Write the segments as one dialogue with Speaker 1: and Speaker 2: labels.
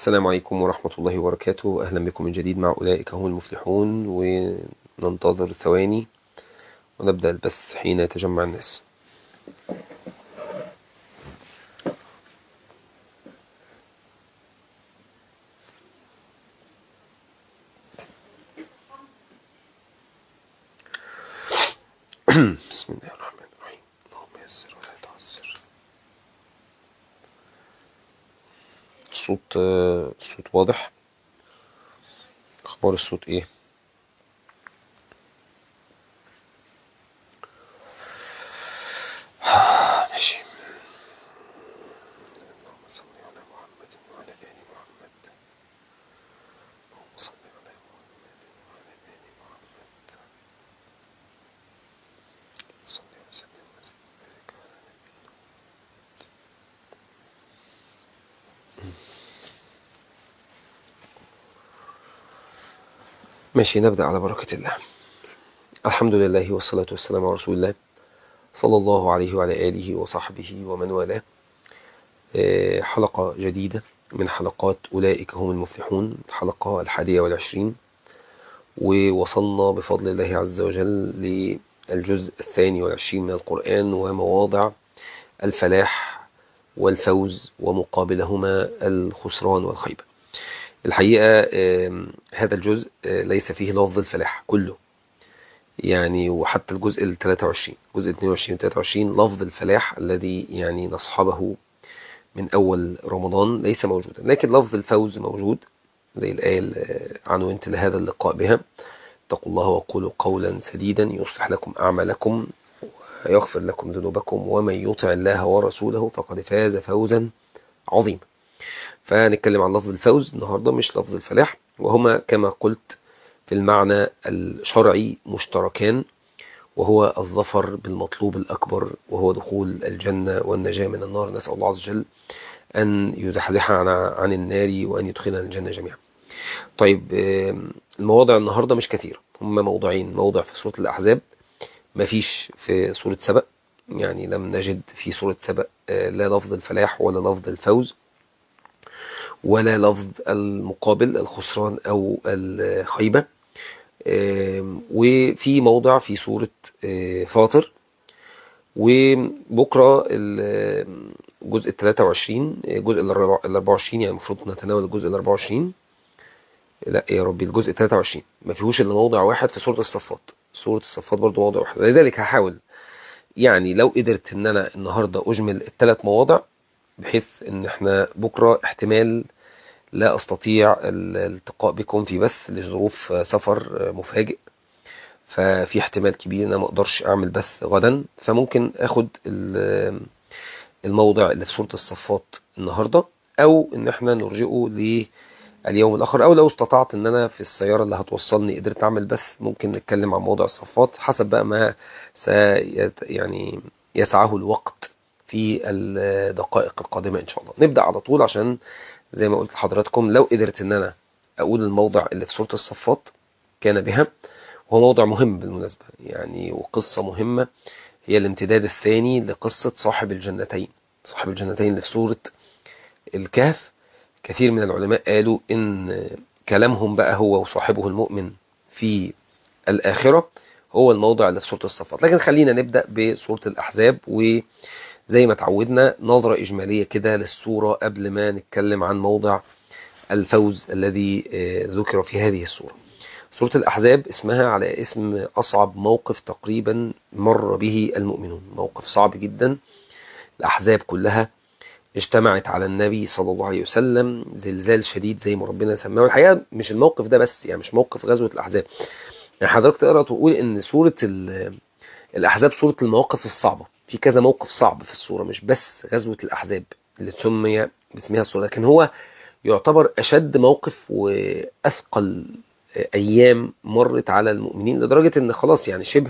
Speaker 1: السلام عليكم ورحمة الله وبركاته أهلا بكم من جديد مع أولئك هم المفلحون وننتظر ثواني ونبدأ البث حين يتجمع الناس بسم الله الرحمن الرحيم اللهم يسر ولا تعسر الصوت الصوت واضح اخبار الصوت ايه ماشي اللهم صل على محمد وعلى ال محمد اللهم صل على محمد وعلى ال محمد صل وسلم وبارك على نبينا ماشي نبدأ على بركة الله الحمد لله والصلاة والسلام على رسول الله صلى الله عليه وعلى آله وصحبه ومن والاه آه، حلقة جديدة من حلقات أولئك هم المفلحون الحلقة الحادية والعشرين ووصلنا بفضل الله عز وجل للجزء الثاني والعشرين من القرآن ومواضع الفلاح والفوز ومقابلهما الخسران والخيبة الحقيقة آم، هذا الجزء آه، ليس فيه لفظ الفلاح كله يعني وحتى الجزء ال 23 جزء 22 و 23 لفظ الفلاح الذي يعني نصحبه من أول رمضان ليس موجودا لكن لفظ الفوز موجود زي الآية اللي عنونت لهذا اللقاء بها اتقوا الله وقولوا قولا سديدا يصلح لكم أعمالكم ويغفر لكم ذنوبكم ومن يطع الله ورسوله فقد فاز فوزا عظيما فنتكلم عن لفظ الفوز النهاردة مش لفظ الفلاح وهما كما قلت في المعنى الشرعي مشتركان وهو الظفر بالمطلوب الأكبر وهو دخول الجنة والنجاة من النار نسأل الله عز وجل أن يزحزحنا عن عن النار وأن يدخلنا الجنة جميعا طيب آم، المواضع النهاردة مش كثيرة هم موضوعين موضع في سورة الأحزاب مفيش في سورة سبأ يعني لم نجد في سورة سبأ آه، لا لفظ الفلاح ولا لفظ الفوز ولا لفظ المقابل الخسران أو الخيبة آم، وفي موضع في سورة آه، فاطر وبكرة ال- الجزء ال 23 الجزء ال 24 يعني المفروض نتناول الجزء ال 24 لا يا ربي الجزء 23 ما فيهوش الا موضع واحد في سورة الصفات سورة الصفات برضو موضع واحد لذلك هحاول يعني لو قدرت ان انا النهاردة اجمل الثلاث مواضع بحيث ان احنا بكرة احتمال لا استطيع الالتقاء بكم في بث لظروف سفر مفاجئ ففي احتمال كبير ان انا ما اقدرش اعمل بث غدا فممكن اخد ال- الموضع اللي في سورة الصفات النهاردة او ان احنا نرجئه لليوم الاخر او لو استطعت ان انا في السيارة اللي هتوصلني قدرت اعمل بث ممكن نتكلم عن موضع الصفات حسب بقى ما سيت يعني يسعه الوقت في الدقائق القادمة ان شاء الله نبدأ على طول عشان زي ما قلت لحضراتكم لو قدرت ان انا اقول الموضع اللي في سورة الصفات كان بها وهو موضع مهم بالمناسبة يعني وقصة مهمة هي الامتداد الثاني لقصة صاحب الجنتين صاحب الجنتين اللي في سورة الكهف كثير من العلماء قالوا ان كلامهم بقى هو وصاحبه المؤمن في الآخرة هو الموضع اللي في سورة الصفات لكن خلينا نبدأ بسورة الأحزاب وزي ما تعودنا نظرة إجمالية كده للسورة قبل ما نتكلم عن موضع الفوز الذي آه، ذكر في هذه السورة سورة الأحزاب اسمها على اسم أصعب موقف تقريبا مر به المؤمنون موقف صعب جدا الأحزاب كلها اجتمعت على النبي صلى الله عليه وسلم زلزال شديد زي ما ربنا سماه الحقيقة مش الموقف ده بس يعني مش موقف غزوة الأحزاب يعني حضرتك تقرأ تقول إن سورة ال- الأحزاب سورة المواقف الصعبة في كذا موقف صعب في السورة مش بس غزوة الأحزاب اللي تسمي باسمها السورة لكن هو يعتبر أشد موقف وأثقل أيام مرت على المؤمنين لدرجة إن خلاص يعني شبه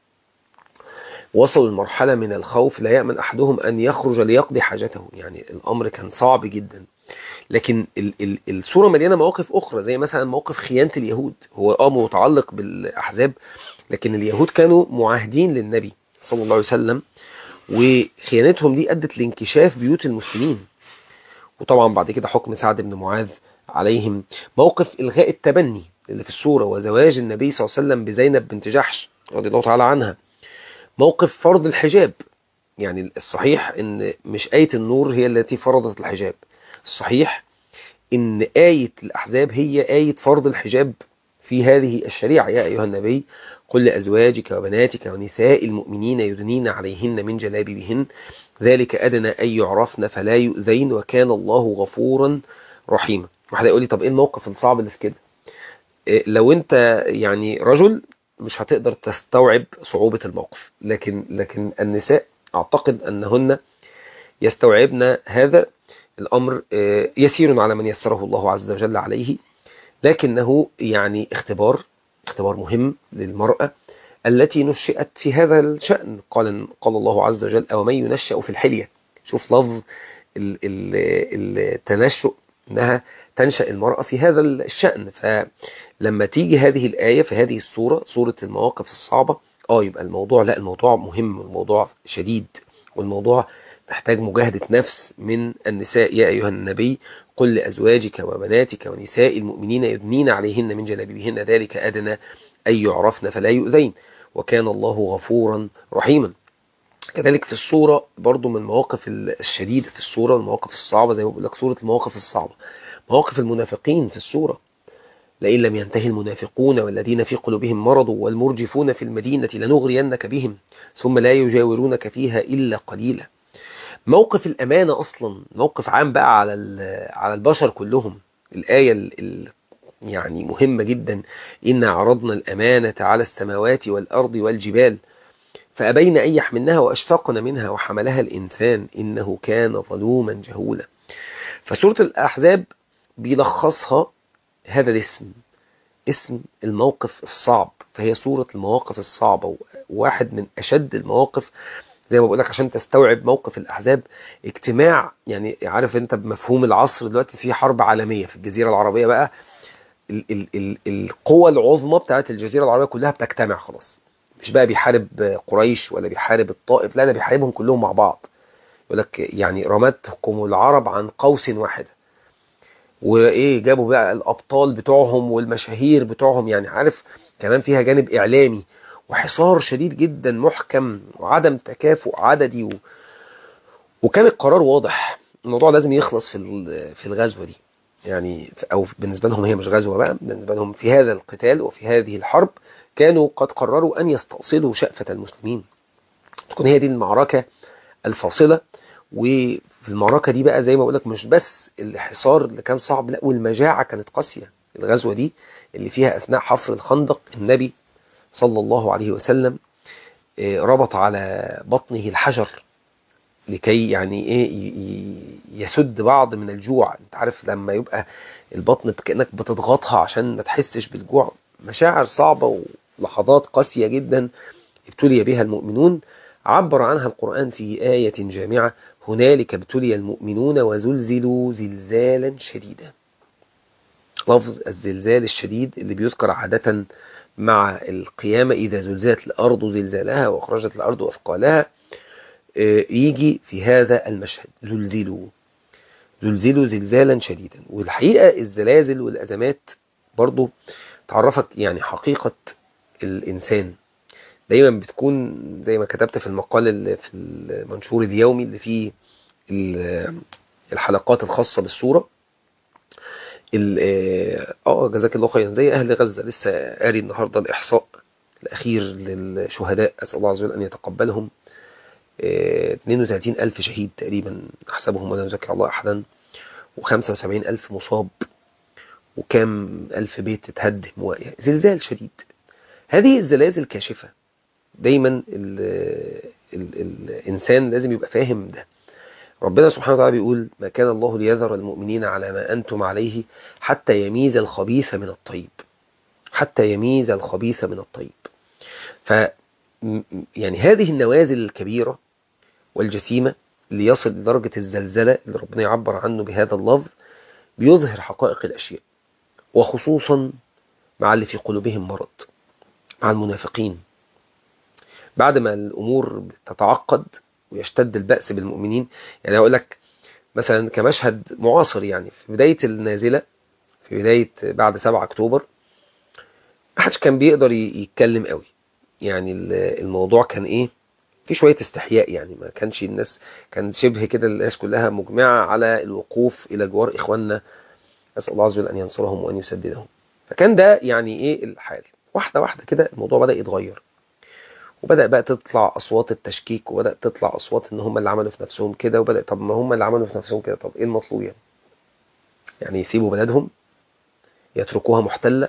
Speaker 1: وصلوا لمرحلة من الخوف لا يأمن أحدهم أن يخرج ليقضي حاجته يعني الأمر كان صعب جدا لكن ال ال السورة مليانة مواقف أخرى زي مثلا موقف خيانة اليهود هو آه متعلق بالأحزاب لكن اليهود كانوا معاهدين للنبي صلى الله عليه وسلم وخيانتهم دي أدت لانكشاف بيوت المسلمين وطبعا بعد كده حكم سعد بن معاذ عليهم موقف إلغاء التبني اللي في السورة وزواج النبي صلى الله عليه وسلم بزينب بنت جحش رضي الله تعالى عنها موقف فرض الحجاب يعني الصحيح ان مش آية النور هي التي فرضت الحجاب الصحيح ان آية الأحزاب هي آية فرض الحجاب في هذه الشريعة يا أيها النبي قل لأزواجك وبناتك ونساء المؤمنين يدنين عليهن من جلابيبهن ذلك أدنى أن يعرفن فلا يؤذين وكان الله غفورا رحيما واحد يقول لي طب ايه الموقف الصعب اللي في كده إيه لو انت يعني رجل مش هتقدر تستوعب صعوبة الموقف لكن لكن النساء اعتقد انهن يستوعبن هذا الامر إيه يسير على من يسره الله عز وجل عليه لكنه يعني اختبار اختبار مهم للمرأة التي نشأت في هذا الشأن قال قال الله عز وجل أو من ينشأ في الحلية شوف لفظ التنشؤ انها تنشأ المرأة في هذا الشأن فلما تيجي هذه الآية في هذه السورة سورة المواقف الصعبة اه يبقى الموضوع لا الموضوع مهم والموضوع شديد والموضوع محتاج مجاهدة نفس من النساء يا أيها النبي قل لأزواجك وبناتك ونساء المؤمنين يدنين عليهن من جلابيبهن ذلك أدنى أن يعرفن فلا يؤذين وكان الله غفورا رحيما كذلك في الصورة برضو من المواقف الشديدة في الصورة المواقف الصعبة زي ما بقول لك صورة المواقف الصعبة مواقف المنافقين في الصورة لئن لم ينتهي المنافقون والذين في قلوبهم مرض والمرجفون في المدينة لنغرينك بهم ثم لا يجاورونك فيها إلا قليلا موقف الأمانة أصلا موقف عام بقى على على البشر كلهم الآية ال يعني مهمة جدا إنا عرضنا الأمانة على السماوات والأرض والجبال فأبين أن يحملنها وأشفقن منها وحملها الإنسان إنه كان ظلوما جهولا فسورة الأحزاب بيلخصها هذا الاسم اسم الموقف الصعب فهي سورة المواقف الصعبة واحد من أشد المواقف زي ما بقولك عشان تستوعب موقف الأحزاب اجتماع يعني عارف انت بمفهوم العصر دلوقتي في حرب عالمية في الجزيرة العربية بقى ال ال ال القوى العظمى بتاعت الجزيرة العربية كلها بتجتمع خلاص مش بقى بيحارب قريش ولا بيحارب الطائف لا ده بيحاربهم كلهم مع بعض يقول لك يعني رمتكم العرب عن قوس واحده وايه جابوا بقى الابطال بتوعهم والمشاهير بتوعهم يعني عارف كمان فيها جانب اعلامي وحصار شديد جدا محكم وعدم تكافؤ عددي و... وكان القرار واضح الموضوع لازم يخلص في في الغزوه دي يعني او بالنسبه لهم هي مش غزوه بقى بالنسبه لهم في هذا القتال وفي هذه الحرب كانوا قد قرروا أن يستأصلوا شأفة المسلمين تكون هي دي المعركة الفاصلة وفي المعركة دي بقى زي ما بقولك مش بس الحصار اللي كان صعب لا والمجاعة كانت قاسية الغزوة دي اللي فيها أثناء حفر الخندق النبي صلى الله عليه وسلم ربط على بطنه الحجر لكي يعني ايه يسد بعض من الجوع انت عارف لما يبقى البطن كأنك بتضغطها عشان ما تحسش بالجوع مشاعر صعبة ولحظات قاسية جدا ابتلي بها المؤمنون عبر عنها القرآن في آية جامعة هنالك ابتلي المؤمنون وزلزلوا زلزالا شديدا لفظ الزلزال الشديد اللي بيذكر عادة مع القيامة إذا زلزلت الأرض زلزالها وأخرجت الأرض أثقالها يجي في هذا المشهد زلزلوا زلزلوا زلزالا شديدا والحقيقة الزلازل والأزمات برضو تعرفك يعني حقيقة الإنسان دايما بتكون زي ما كتبت في المقال اللي في المنشور اليومي اللي فيه الحلقات الخاصة بالصورة اه جزاك الله خيرا زي أهل غزة لسه قاري النهاردة الإحصاء الأخير للشهداء أسأل الله عز وجل أن يتقبلهم 32 ألف شهيد تقريبا أحسبهم ولا نذكر الله أحدا و75 ألف مصاب وكام ألف بيت اتهدم زلزال شديد هذه الزلازل كاشفة دايما ال ال الإنسان لازم يبقى فاهم ده ربنا سبحانه وتعالى بيقول ما كان الله ليذر المؤمنين على ما أنتم عليه حتى يميز الخبيث من الطيب حتى يميز الخبيث من الطيب ف يعني هذه النوازل الكبيرة والجسيمة ليصل لدرجة الزلزلة اللي ربنا يعبر عنه بهذا اللفظ بيظهر حقائق الأشياء وخصوصا مع اللي في قلوبهم مرض مع المنافقين بعد ما الأمور تتعقد ويشتد البأس بالمؤمنين يعني أقول لك مثلا كمشهد معاصر يعني في بداية النازلة في بداية بعد 7 أكتوبر ما حدش كان بيقدر يتكلم قوي يعني الموضوع كان إيه في شوية استحياء يعني ما كانش الناس كان شبه كده الناس كلها مجمعة على الوقوف إلى جوار إخواننا أسأل الله عز وجل أن ينصرهم وأن يسددهم فكان ده يعني إيه الحال واحدة واحدة كده الموضوع بدأ يتغير وبدأ بقى تطلع أصوات التشكيك وبدأ تطلع أصوات إن هم اللي عملوا في نفسهم كده وبدأ طب ما هم اللي عملوا في نفسهم كده طب إيه المطلوب يعني يعني يسيبوا بلدهم يتركوها محتلة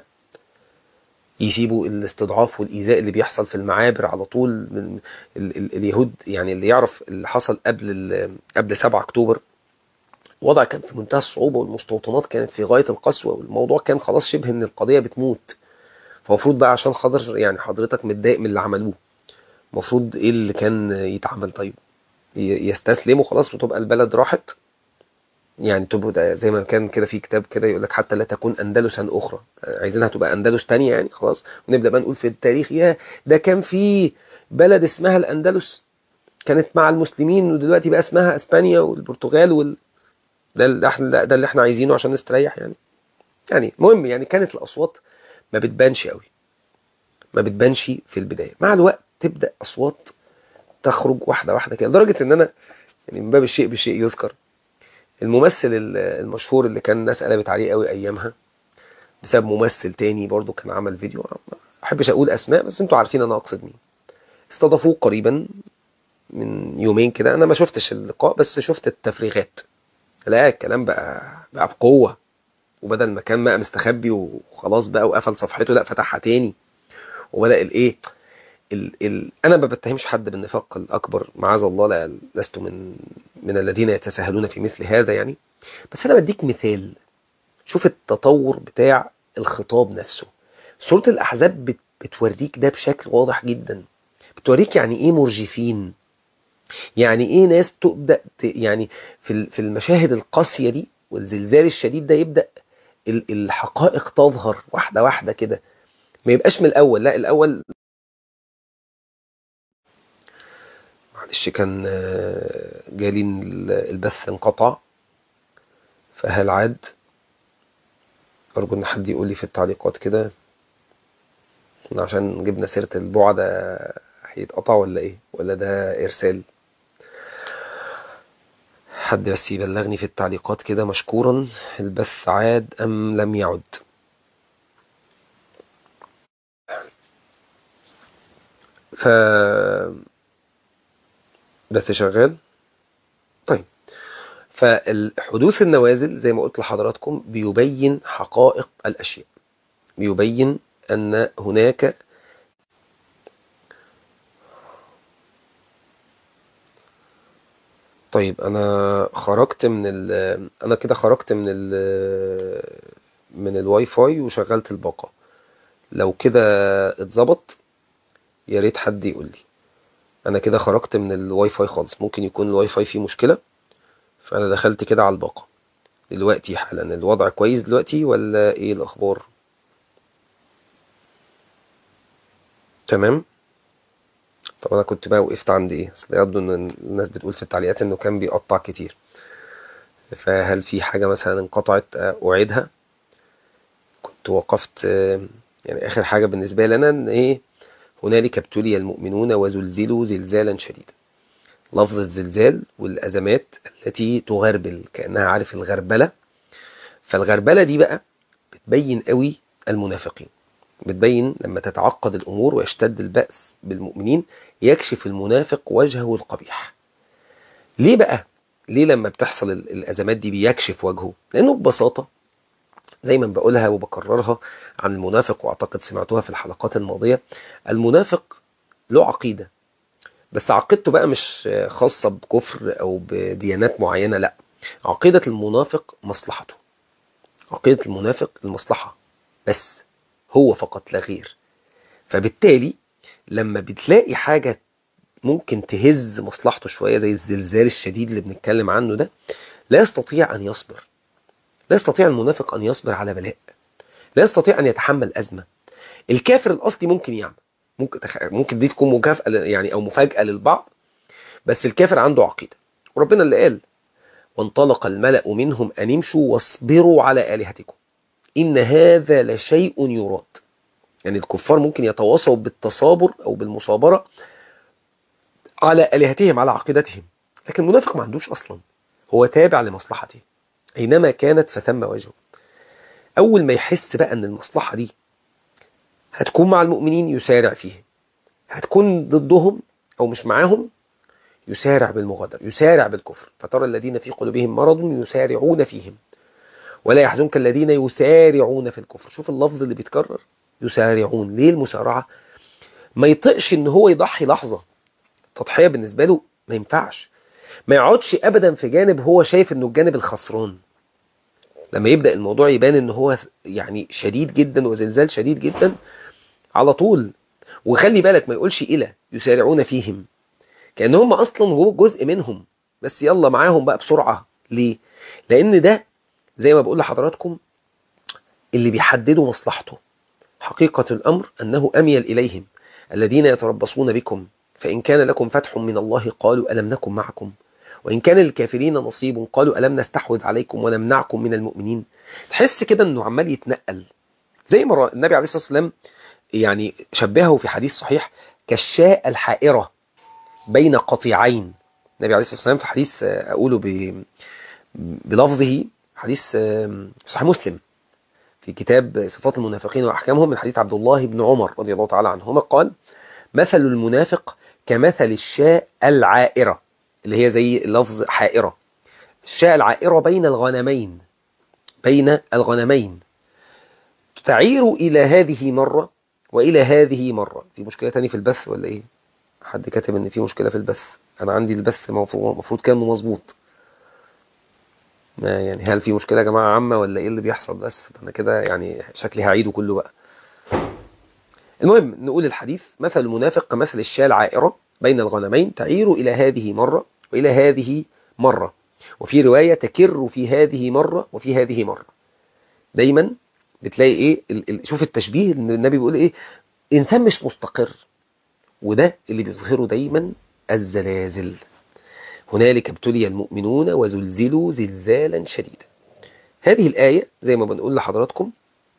Speaker 1: يسيبوا الاستضعاف والإيذاء اللي بيحصل في المعابر على طول من ال ال اليهود يعني اللي يعرف اللي حصل قبل قبل 7 أكتوبر الوضع كان في منتهى الصعوبة والمستوطنات كانت في غاية القسوة والموضوع كان خلاص شبه إن القضية بتموت فالمفروض بقى عشان خاطر يعني حضرتك متضايق من اللي عملوه المفروض ايه اللي كان يتعمل طيب يستسلموا خلاص وتبقى البلد راحت يعني تبقى زي ما كان كده في كتاب كده يقول لك حتى لا تكون اندلسا اخرى عايزينها تبقى اندلس تانية يعني خلاص ونبدا بقى نقول في التاريخ يا ده كان في بلد اسمها الاندلس كانت مع المسلمين ودلوقتي بقى اسمها اسبانيا والبرتغال وال ده اللي احنا ده اللي احنا عايزينه عشان نستريح يعني يعني المهم يعني كانت الاصوات ما بتبانش قوي ما بتبانش في البدايه مع الوقت تبدا اصوات تخرج واحده واحده كده لدرجه ان انا يعني من باب الشيء بالشيء يذكر الممثل المشهور اللي كان الناس قلبت عليه قوي ايامها بسبب ممثل تاني برضو كان عمل فيديو ما احبش اقول اسماء بس انتوا عارفين انا اقصد مين استضافوه قريبا من يومين كده انا ما شفتش اللقاء بس شفت التفريغات لا الكلام بقى بقى بقوه وبدل ما كان بقى مستخبي وخلاص بقى وقفل صفحته لا فتحها تاني وبدا الايه ال ال انا ما بتهمش حد بالنفاق الاكبر معاذ الله لا لست من من الذين يتساهلون في مثل هذا يعني بس انا بديك مثال شوف التطور بتاع الخطاب نفسه سوره الاحزاب بت بتوريك ده بشكل واضح جدا بتوريك يعني ايه مرجفين يعني ايه ناس تبدا يعني في في المشاهد القاسيه دي والزلزال الشديد ده يبدا الحقائق تظهر واحده واحده كده ما يبقاش من الاول لا الاول معلش كان جالي البث انقطع فهل عاد ارجو ان حد يقول لي في التعليقات كده عشان جبنا سيره البعد هيتقطع ولا ايه ولا ده ارسال حد بس يبلغني في التعليقات كده مشكورا البث عاد ام لم يعد ف بس شغال طيب فالحدوث النوازل زي ما قلت لحضراتكم بيبين حقائق الأشياء بيبين أن هناك طيب أنا خرجت من ال أنا كده خرجت من ال من الواي فاي وشغلت الباقة لو كده اتظبط يا ريت حد يقول لي انا كده خرجت من الواي فاي خالص ممكن يكون الواي فاي فيه مشكله فانا دخلت كده على الباقه دلوقتي حالا الوضع كويس دلوقتي ولا ايه الاخبار تمام طب انا كنت بقى وقفت عند ايه اصل يبدو ان الناس بتقول في التعليقات انه كان بيقطع كتير فهل في حاجه مثلا انقطعت اعيدها كنت وقفت يعني اخر حاجه بالنسبه لي انا ان ايه هنالك ابتلي المؤمنون وزلزلوا زلزالا شديدا لفظ الزلزال والأزمات التي تغربل كأنها عارف الغربلة فالغربلة دي بقى بتبين قوي المنافقين بتبين لما تتعقد الأمور ويشتد البأس بالمؤمنين يكشف المنافق وجهه القبيح ليه بقى؟ ليه لما بتحصل الأزمات دي بيكشف وجهه؟ لأنه ببساطة دايما بقولها وبكررها عن المنافق واعتقد سمعتوها في الحلقات الماضية المنافق له عقيدة بس عقيدته بقى مش خاصة بكفر او بديانات معينة لا عقيدة المنافق مصلحته عقيدة المنافق المصلحة بس هو فقط لا غير فبالتالي لما بتلاقي حاجة ممكن تهز مصلحته شوية زي الزلزال الشديد اللي بنتكلم عنه ده لا يستطيع أن يصبر لا يستطيع المنافق أن يصبر على بلاء لا يستطيع أن يتحمل أزمة الكافر الأصلي ممكن يعمل ممكن ممكن دي تكون مكافأة يعني أو مفاجأة للبعض بس الكافر عنده عقيدة وربنا اللي قال وانطلق الملأ منهم أن امشوا واصبروا على آلهتكم إن هذا لشيء يراد يعني الكفار ممكن يتواصوا بالتصابر أو بالمصابرة على آلهتهم على عقيدتهم لكن المنافق ما عندوش أصلا هو تابع لمصلحته أينما كانت فثم وجهه أول ما يحس بقى أن المصلحة دي هتكون مع المؤمنين يسارع فيه هتكون ضدهم أو مش معاهم يسارع بالمغادرة يسارع بالكفر فترى الذين في قلوبهم مرض يسارعون فيهم ولا يحزنك الذين يسارعون في الكفر شوف اللفظ اللي بيتكرر يسارعون ليه المسارعة ما يطقش ان هو يضحي لحظة تضحية بالنسبة له ما ينفعش ما يقعدش ابدا في جانب هو شايف انه الجانب الخسران لما يبدأ الموضوع يبان ان هو يعني شديد جدا وزلزال شديد جدا على طول وخلي بالك ما يقولش إلى يسارعون فيهم كأن هم أصلا هو جزء منهم بس يلا معاهم بقى بسرعة ليه؟ لأن ده زي ما بقول لحضراتكم اللي بيحددوا مصلحته حقيقة الأمر أنه أميل إليهم الذين يتربصون بكم فإن كان لكم فتح من الله قالوا ألم نكن معكم وإن كان للكافرين نصيب قالوا ألم نستحوذ عليكم ونمنعكم من المؤمنين تحس كده أنه عمال يتنقل زي ما النبي عليه الصلاة والسلام يعني شبهه في حديث صحيح كالشاة الحائرة بين قطيعين النبي عليه الصلاة والسلام في حديث أقوله بلفظه حديث صحيح مسلم في كتاب صفات المنافقين وأحكامهم من حديث عبد الله بن عمر رضي الله تعالى عنهما قال مثل المنافق كمثل الشاة العائرة اللي هي زي لفظ حائرة الشاة العائرة بين الغنمين بين الغنمين تعير إلى هذه مرة وإلى هذه مرة في مشكلة تاني في البث ولا إيه حد كاتب إن في مشكلة في البث أنا عندي البث المفروض كان مظبوط ما يعني هل في مشكلة يا جماعة عامة ولا إيه اللي بيحصل بس أنا كده يعني شكلي هعيده كله بقى المهم نقول الحديث مثل المنافق كمثل الشاة العائرة بين الغنمين تعير إلى هذه مرة وإلى هذه مرة وفي رواية تكر في هذه مرة وفي هذه مرة دايما بتلاقي ايه شوف التشبيه ان النبي بيقول ايه انسان مش مستقر وده اللي بيظهره دايما الزلازل هنالك ابتلي المؤمنون وزلزلوا زلزالا شديدا هذه الآية زي ما بنقول لحضراتكم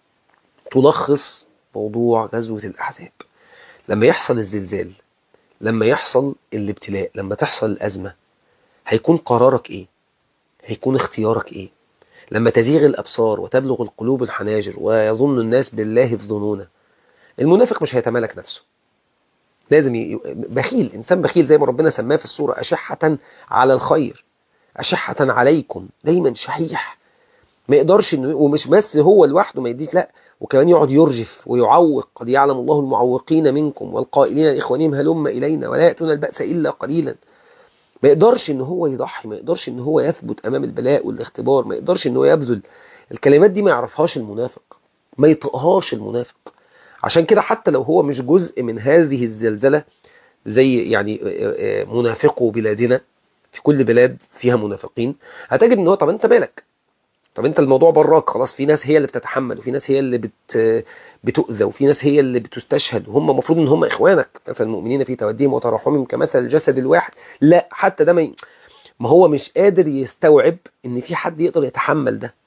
Speaker 1: تلخص موضوع غزوة الأحزاب لما يحصل الزلزال لما يحصل الابتلاء لما تحصل الأزمة هيكون قرارك ايه هيكون اختيارك ايه لما تزيغ الأبصار وتبلغ القلوب الحناجر ويظن الناس بالله يظنون المنافق مش هيتمالك نفسه لازم ي... بخيل إنسان بخيل زي ما ربنا سماه في السورة أشحة على الخير أشحة عليكم دايما شحيح ما يقدرش إنه ومش بس هو لوحده ما يديش لا وكمان يقعد يرجف ويعوق قد يعلم الله المعوقين منكم والقائلين لإخوانهم هلم إلينا ولا يأتون البأس إلا قليلا ما يقدرش ان هو يضحي ما يقدرش ان هو يثبت امام البلاء والاختبار ما يقدرش ان هو يبذل الكلمات دي ما يعرفهاش المنافق ما يطقهاش المنافق عشان كده حتى لو هو مش جزء من هذه الزلزلة زي يعني منافقو بلادنا في كل بلاد فيها منافقين هتجد ان هو طب انت مالك طب انت الموضوع براك خلاص في ناس هي اللي بتتحمل وفي ناس هي اللي بت بتؤذى وفي ناس هي اللي بتستشهد وهم المفروض ان هم اخوانك مثل المؤمنين في توديهم وتراحمهم كمثل الجسد الواحد لا حتى ده ما ما هو مش قادر يستوعب ان في حد يقدر يتحمل ده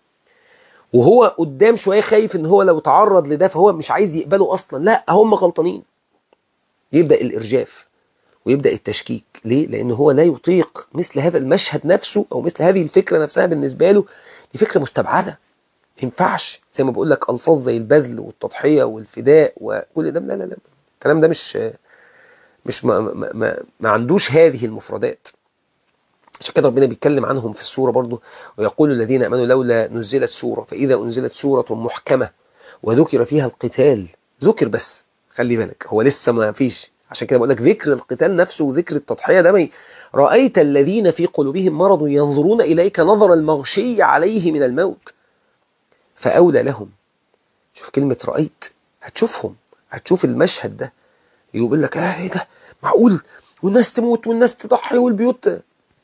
Speaker 1: وهو قدام شويه خايف ان هو لو تعرض لده فهو مش عايز يقبله اصلا لا هم غلطانين يبدا الارجاف ويبدا التشكيك ليه لان هو لا يطيق مثل هذا المشهد نفسه او مثل هذه الفكره نفسها بالنسبه له دي فكره مستبعده ما ينفعش زي ما بقول لك الفاظ زي البذل والتضحيه والفداء وكل ده لا لا لا الكلام ده مش مش ما, ما, ما, ما عندوش هذه المفردات عشان كده ربنا بيتكلم عنهم في السورة برضه ويقول الذين امنوا لولا نزلت سورة فإذا أنزلت سورة محكمة وذكر فيها القتال ذكر بس خلي بالك هو لسه ما فيش عشان كده بقول لك ذكر القتال نفسه وذكر التضحية ده ما رأيت الذين في قلوبهم مرض ينظرون إليك نظر المغشي عليه من الموت فأولى لهم شوف كلمة رأيت هتشوفهم هتشوف المشهد ده يقول لك اه ايه ده معقول والناس تموت والناس تضحي والبيوت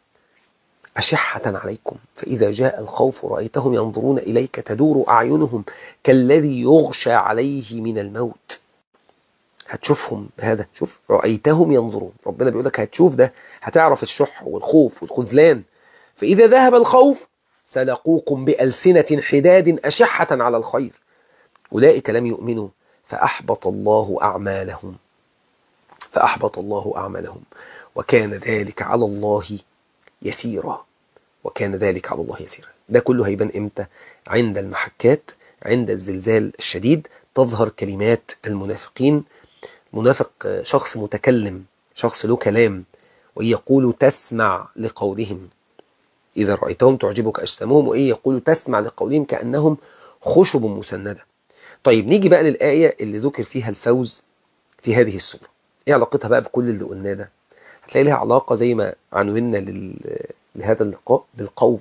Speaker 1: أشحة عليكم فإذا جاء الخوف رأيتهم ينظرون إليك تدور أعينهم كالذي يغشى عليه من الموت هتشوفهم بهذا شوف رأيتهم ينظرون ربنا بيقول لك هتشوف ده هتعرف الشح والخوف والخذلان فإذا ذهب الخوف سلقوكم بألسنة حداد أشحة على الخير أولئك لم يؤمنوا فأحبط الله أعمالهم فأحبط الله أعمالهم وكان ذلك على الله يسيرا وكان ذلك على الله يسيرا ده كله هيبان إمتى عند المحكات عند الزلزال الشديد تظهر كلمات المنافقين منافق شخص متكلم شخص له كلام ويقول تسمع لقولهم إذا رأيتهم تعجبك أجسامهم وإيه يقول تسمع لقولهم كأنهم خشب مسندة طيب نيجي بقى للآية اللي ذكر فيها الفوز في هذه السورة ايه علاقتها بقى بكل اللي قلناه ده هتلاقي لها علاقة زي ما عنونا لل... لهذا اللقاء بالقول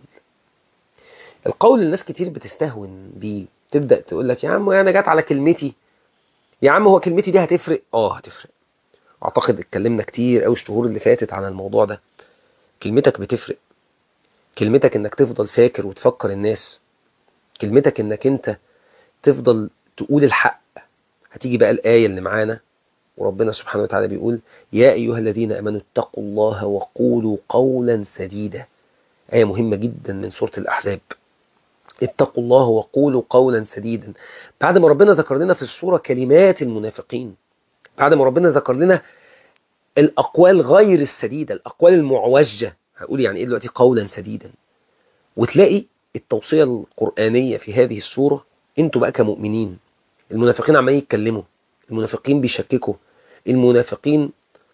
Speaker 1: القول الناس كتير بتستهون بيه تبدأ تقول لك يا عم انا جات على كلمتي يا عم هو كلمتي دي هتفرق اه هتفرق اعتقد اتكلمنا كتير قوي الشهور اللي فاتت عن الموضوع ده كلمتك بتفرق كلمتك انك تفضل فاكر وتفكر الناس كلمتك انك انت تفضل تقول الحق هتيجي بقى الآية اللي معانا وربنا سبحانه وتعالى بيقول يا أيها الذين أمنوا اتقوا الله وقولوا قولا سديدا آية مهمة جدا من سورة الأحزاب اتقوا الله وقولوا قولا سديدا بعد ما ربنا ذكر لنا في السورة كلمات المنافقين بعد ما ربنا ذكر لنا الأقوال غير السديدة الأقوال المعوجة هقول يعني إيه دلوقتي قولا سديدا وتلاقي التوصية القرآنية في هذه السورة انتوا بقى كمؤمنين المنافقين عمالين يتكلموا المنافقين بيشككوا المنافقين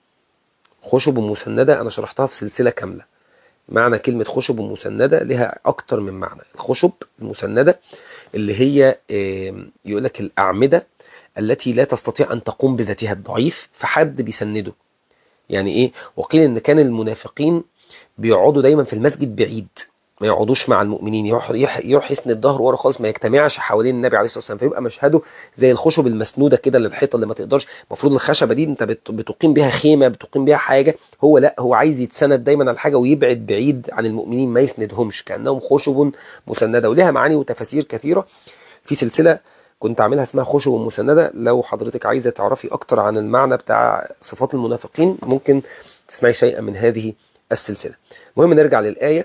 Speaker 1: خشب مسندة أنا شرحتها في سلسلة كاملة معنى كلمة خشب مسندة لها أكتر من معنى الخشب المسندة اللي هي يقول لك الأعمدة التي لا تستطيع أن تقوم بذاتها الضعيف فحد بيسنده يعني إيه وقيل إن كان المنافقين بيقعدوا دايما في المسجد بعيد ما يقعدوش مع المؤمنين يروح يروح يسند الظهر ورا خالص ما يجتمعش حوالين النبي عليه الصلاه والسلام فيبقى مشهده زي الخشب المسنوده كده للحيطه اللي ما تقدرش المفروض الخشبه دي انت بتقيم بيها خيمه بتقيم بيها حاجه هو لا هو عايز يتسند دايما على حاجه ويبعد بعيد عن المؤمنين ما يسندهمش كانهم خشب مسنده ولها معاني وتفاسير كثيره في سلسله كنت عاملها اسمها خشب مسنده لو حضرتك عايزه تعرفي اكتر عن المعنى بتاع صفات المنافقين ممكن تسمعي شيئا من هذه السلسله المهم نرجع للايه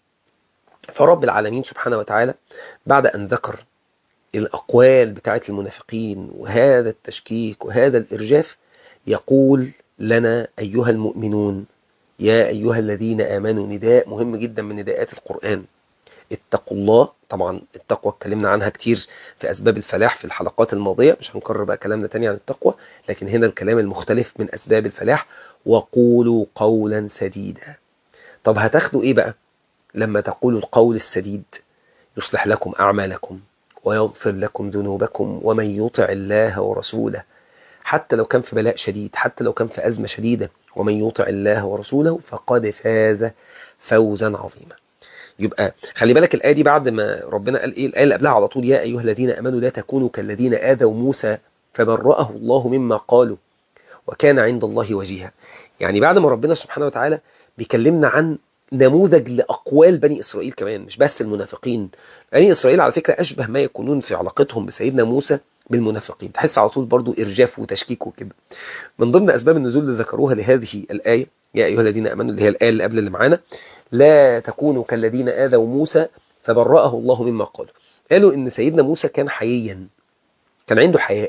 Speaker 1: فرب العالمين سبحانه وتعالى بعد أن ذكر الأقوال بتاعت المنافقين وهذا التشكيك وهذا الإرجاف يقول لنا أيها المؤمنون يا أيها الذين آمنوا نداء مهم جدا من نداءات القرآن اتقوا الله طبعا التقوى اتكلمنا عنها كتير في أسباب الفلاح في الحلقات الماضية مش هنكرر بقى كلامنا تاني عن التقوى لكن هنا الكلام المختلف من أسباب الفلاح وقولوا قولا سديدا طب هتاخدوا إيه بقى لما تقولوا القول السديد يصلح لكم أعمالكم ويغفر لكم ذنوبكم ومن يطع الله ورسوله حتى لو كان في بلاء شديد حتى لو كان في أزمة شديدة ومن يطع الله ورسوله فقد فاز فوزا عظيما يبقى خلي بالك الآية دي بعد ما ربنا قال إيه الآية اللي قبلها على طول يا أيها الذين أمنوا لا تكونوا كالذين آذوا موسى فبرأه الله مما قالوا وكان عند الله وجيها يعني بعد ما ربنا سبحانه وتعالى بيكلمنا عن نموذج لأقوال بني إسرائيل كمان مش بس المنافقين بني إسرائيل على فكرة أشبه ما يكونون في علاقتهم بسيدنا موسى بالمنافقين تحس على طول برضو إرجاف وتشكيك وكده من ضمن أسباب النزول اللي ذكروها لهذه الآية يا أيها الذين أمنوا اللي هي الآية اللي قبل اللي معانا لا تكونوا كالذين آذوا موسى فبرأه الله مما قالوا قالوا إن سيدنا موسى كان حييا كان عنده حياء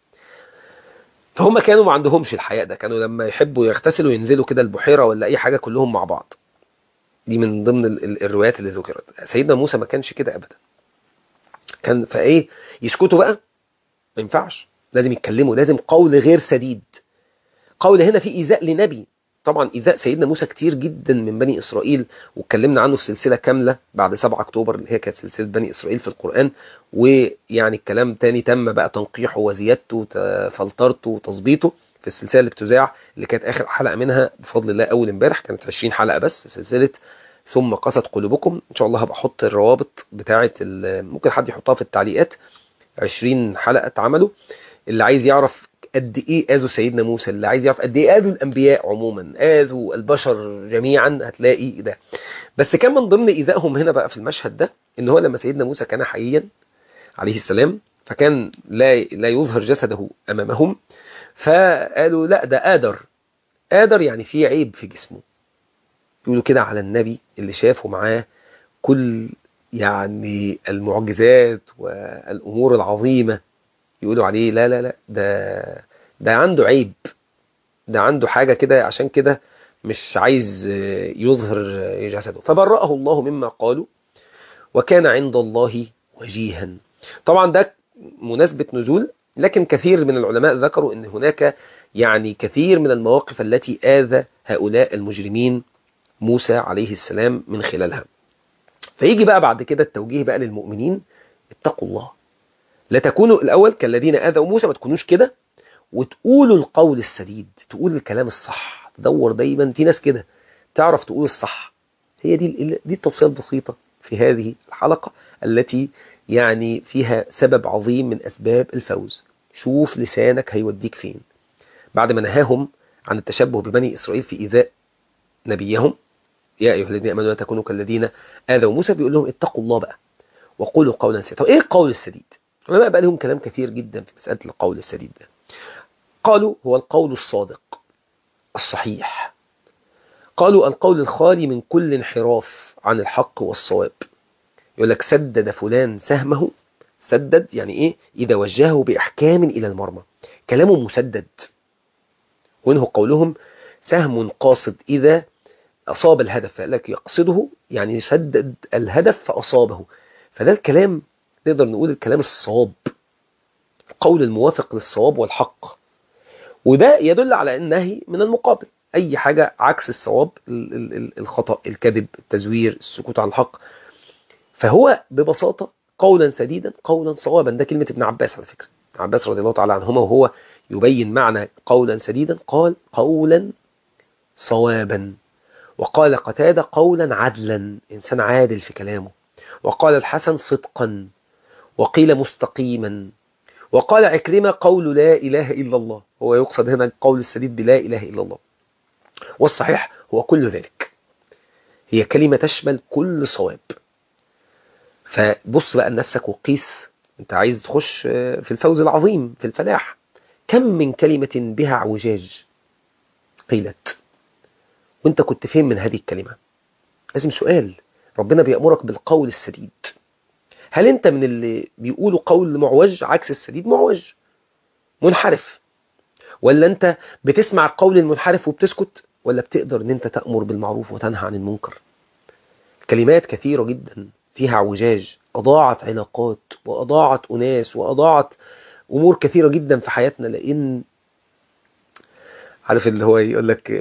Speaker 1: فهم كانوا ما عندهمش الحياء ده كانوا لما يحبوا يغتسلوا ينزلوا كده البحيرة ولا أي حاجة كلهم مع بعض دي من ضمن الروايات اللي ذكرت سيدنا موسى ما كانش كده ابدا كان فايه يسكتوا بقى ما ينفعش لازم يتكلموا لازم قول غير سديد قول هنا في ايذاء لنبي طبعا ايذاء سيدنا موسى كتير جدا من بني اسرائيل واتكلمنا عنه في سلسله كامله بعد 7 اكتوبر اللي هي كانت سلسله بني اسرائيل في القران ويعني الكلام تاني تم بقى تنقيحه وزيادته وفلترته وتظبيطه في السلسله اللي بتذاع اللي كانت اخر حلقه منها بفضل الله اول امبارح كانت 20 حلقه بس سلسله ثم قست قلوبكم ان شاء الله هبقى احط الروابط بتاعه ممكن حد يحطها في التعليقات 20 حلقه اتعملوا اللي عايز يعرف قد ايه اذوا سيدنا موسى اللي عايز يعرف قد ايه اذوا الانبياء عموما اذوا البشر جميعا هتلاقي ده بس كان من ضمن ايذائهم هنا بقى في المشهد ده ان هو لما سيدنا موسى كان حيا عليه السلام فكان لا لا يظهر جسده امامهم فقالوا لا ده آدر آدر يعني فيه عيب في جسمه يقولوا كده على النبي اللي شافوا معاه كل يعني المعجزات والأمور العظيمة يقولوا عليه لا لا لا ده ده عنده عيب ده عنده حاجة كده عشان كده مش عايز يظهر جسده فبرأه الله مما قالوا وكان عند الله وجيها طبعا ده مناسبة نزول لكن كثير من العلماء ذكروا ان هناك يعني كثير من المواقف التي آذى هؤلاء المجرمين موسى عليه السلام من خلالها فيجي بقى بعد كده التوجيه بقى للمؤمنين اتقوا الله لا تكونوا الأول كالذين آذوا موسى ما تكونوش كده وتقولوا القول السديد تقول الكلام الصح تدور دايما في ناس كده تعرف تقول الصح هي دي دي التفصيلات البسيطة في هذه الحلقة التي يعني فيها سبب عظيم من أسباب الفوز شوف لسانك هيوديك فين بعد ما نهاهم عن التشبه ببني إسرائيل في إيذاء نبيهم يا أيها الذين آمنوا لا تكونوا كالذين آذوا موسى بيقول لهم اتقوا الله بقى وقولوا قولا سديدا إيه القول السديد؟ العلماء بقى لهم كلام كثير جدا في مسألة القول السديد ده قالوا هو القول الصادق الصحيح قالوا القول الخالي من كل انحراف عن الحق والصواب يقول لك سدد فلان سهمه سدد يعني ايه اذا وجهه باحكام الى المرمى كلامه مسدد وانه قولهم سهم قاصد اذا اصاب الهدف فقال لك يقصده يعني يسدد الهدف فاصابه فده الكلام نقدر نقول الكلام الصواب القول الموافق للصواب والحق وده يدل على النهي من المقابل اي حاجة عكس الصواب الخطأ الكذب التزوير السكوت عن الحق فهو ببساطة قولا سديدا قولا صوابا ده كلمة ابن عباس على فكرة ابن عباس رضي الله تعالى عنهما وهو يبين معنى قولا سديدا قال قولا صوابا وقال قتادة قولا عدلا إنسان عادل في كلامه وقال الحسن صدقا وقيل مستقيما وقال عكرمة قول لا إله إلا الله هو يقصد هنا القول السديد بلا إله إلا الله والصحيح هو كل ذلك هي كلمة تشمل كل صواب فبص بقى لنفسك وقيس انت عايز تخش في الفوز العظيم في الفلاح كم من كلمة بها اعوجاج قيلت وانت كنت فين من هذه الكلمة لازم سؤال ربنا بيأمرك بالقول السديد هل انت من اللي بيقولوا قول معوج عكس السديد معوج منحرف ولا انت بتسمع القول المنحرف وبتسكت ولا بتقدر ان انت تأمر بالمعروف وتنهى عن المنكر كلمات كثيرة جدا فيها اعوجاج أضاعت علاقات وأضاعت أناس وأضاعت أمور كثيرة جدا في حياتنا لأن عارف اللي هو يقول لك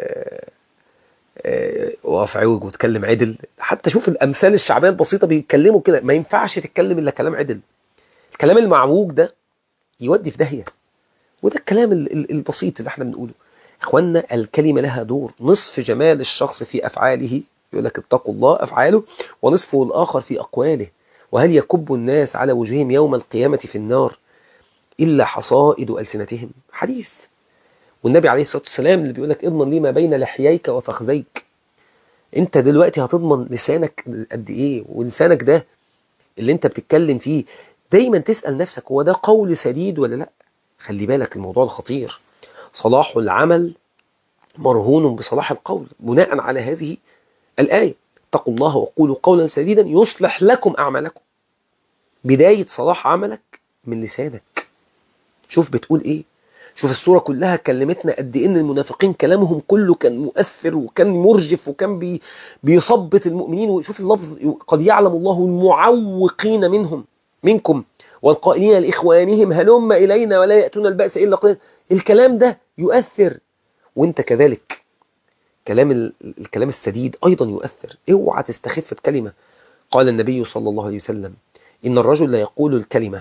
Speaker 1: وقف عوج وتكلم عدل حتى شوف الأمثال الشعبية البسيطة بيتكلموا كده ما ينفعش تتكلم إلا كلام عدل الكلام المعوج ده يودي في داهية وده الكلام البسيط اللي احنا بنقوله اخوانا الكلمة لها دور نصف جمال الشخص في أفعاله يقول لك اتقوا الله أفعاله ونصفه الآخر في أقواله وهل يكب الناس على وجوههم يوم القيامة في النار إلا حصائد ألسنتهم حديث والنبي عليه الصلاة والسلام اللي بيقول لك اضمن لي ما بين لحييك وفخذيك انت دلوقتي هتضمن لسانك قد ايه ولسانك ده اللي انت بتتكلم فيه دايما تسأل نفسك هو ده قول سديد ولا لا خلي بالك الموضوع الخطير صلاح العمل مرهون بصلاح القول بناء على هذه الآية اتقوا الله وقولوا قولا سديدا يصلح لكم أعمالكم بداية صلاح عملك من لسانك شوف بتقول ايه شوف الصورة كلها كلمتنا قد ايه ان المنافقين كلامهم كله كان مؤثر وكان مرجف وكان بي بيصبت المؤمنين وشوف اللفظ قد يعلم الله المعوقين منهم منكم والقائلين لإخوانهم هلم إلينا ولا يأتون البأس إلا قليلا الكلام ده يؤثر وانت كذلك كلام الكلام السديد أيضا يؤثر اوعى تستخف بكلمة قال النبي صلى الله عليه وسلم إن الرجل لا يقول الكلمة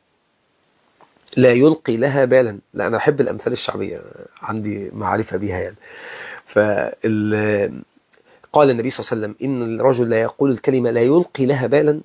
Speaker 1: لا يلقي لها بالا لا أنا أحب الأمثال الشعبية عندي معرفة بها يعني فال قال النبي صلى الله عليه وسلم إن الرجل لا يقول الكلمة لا يلقي لها بالا